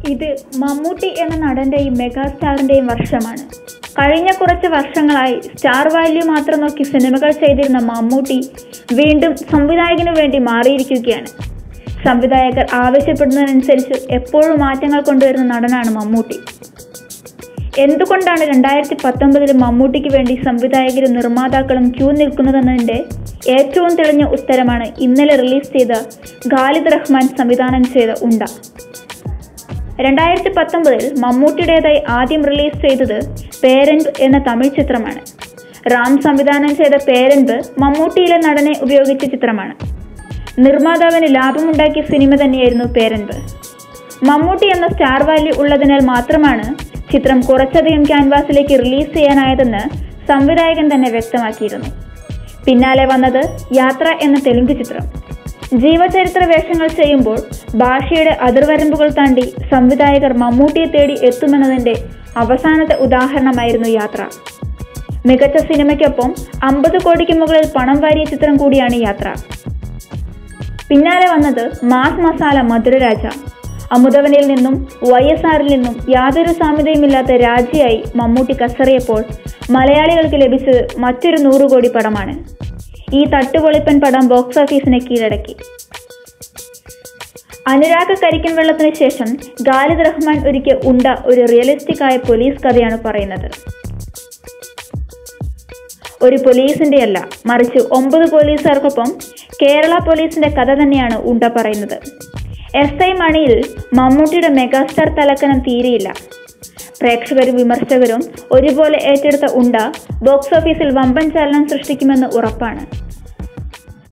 ഇത് മമ്മൂട്ടി എന്ന നടന്റെയും മെഗാസ്റ്റാറിന്റെയും വർഷമാണ് കഴിഞ്ഞ കുറച്ച് വർഷങ്ങളായി സ്റ്റാർ വാല്യൂ മാത്രം നോക്കി സിനിമകൾ ചെയ്തിരുന്ന മമ്മൂട്ടി വീണ്ടും സംവിധായകനു വേണ്ടി മാറിയിരിക്കുകയാണ് സംവിധായകർ ആവശ്യപ്പെടുന്നതിനനുസരിച്ച് എപ്പോഴും മാറ്റങ്ങൾ കൊണ്ടുവരുന്ന നടനാണ് മമ്മൂട്ടി എന്തുകൊണ്ടാണ് രണ്ടായിരത്തി പത്തൊമ്പതിൽ മമ്മൂട്ടിക്ക് വേണ്ടി സംവിധായകരും നിർമ്മാതാക്കളും ക്യൂ നിൽക്കുന്നതെന്നതിൻ്റെ ഏറ്റവും തെളിഞ്ഞ ഉത്തരമാണ് ഇന്നലെ റിലീസ് ചെയ്ത ഖാലിദ് റഹ്മാൻ സംവിധാനം ചെയ്ത ഉണ്ട രണ്ടായിരത്തി പത്തൊമ്പതിൽ മമ്മൂട്ടിയുടേതായി ആദ്യം റിലീസ് ചെയ്തത് പേരൻപ് എന്ന തമിഴ് ചിത്രമാണ് റാം സംവിധാനം ചെയ്ത പേരൻപ് മമ്മൂട്ടിയിലെ നടനെ ഉപയോഗിച്ച ചിത്രമാണ് നിർമ്മാതാവിന് ലാഭമുണ്ടാക്കിയ സിനിമ തന്നെയായിരുന്നു പേരൻപ് മമ്മൂട്ടി എന്ന സ്റ്റാർ വാല്യൂ ഉള്ളതിനാൽ മാത്രമാണ് ചിത്രം കുറച്ചധികം ക്യാൻവാസിലേക്ക് റിലീസ് ചെയ്യാനായതെന്ന് സംവിധായകൻ തന്നെ വ്യക്തമാക്കിയിരുന്നു പിന്നാലെ വന്നത് യാത്ര എന്ന തെലുങ്ക് ചിത്രം ജീവചരിത്ര വേഷങ്ങൾ ചെയ്യുമ്പോൾ ഭാഷയുടെ അതിർവരമ്പുകൾ താണ്ടി സംവിധായകർ മമ്മൂട്ടിയെ തേടി എത്തുമെന്നതിൻ്റെ അവസാനത്തെ ഉദാഹരണമായിരുന്നു യാത്ര മികച്ച സിനിമയ്ക്കൊപ്പം അമ്പത് കോടിക്ക് മുകളിൽ പണം വാരിയ ചിത്രം കൂടിയാണ് യാത്ര പിന്നാലെ വന്നത് മാസ് മസാല മധുരരാജ അമുതവനിൽ നിന്നും വൈ എസ് ആറിൽ നിന്നും യാതൊരു സാമ്യതയുമില്ലാത്ത രാജ്യയായി മമ്മൂട്ടി കസറിയപ്പോൾ മലയാളികൾക്ക് ലഭിച്ചത് മറ്റൊരു നൂറ് കോടി പടമാണ് ഈ തട്ടുപൊളിപ്പൻ പടം ബോക്സ് ഓഫീസിനെ കീഴടക്കി അനുരാഗ കരിക്കൻ വെള്ളത്തിന് ശേഷം ഖാലിദ് റഹ്മാൻ ഒരുക്കിയ ഉണ്ട ഒരു റിയലിസ്റ്റിക് ആയ പോലീസ് കഥയാണ് പറയുന്നത് ഒരു പോലീസിന്റെ അല്ല മറിച്ച് ഒമ്പത് പോലീസുകാർക്കൊപ്പം കേരള പോലീസിന്റെ കഥ തന്നെയാണ് ഉണ്ട പറയുന്നത് എസ് ഐ മണിയിൽ മമ്മൂട്ടിയുടെ മെഗാസ്റ്റാർ തലക്കനം തീരെയില്ല പ്രേക്ഷകരും വിമർശകരും ഒരുപോലെ ഏറ്റെടുത്ത ഉണ്ട ബോക്സ് ഓഫീസിൽ വമ്പൻ ചലനം സൃഷ്ടിക്കുമെന്ന് ഉറപ്പാണ്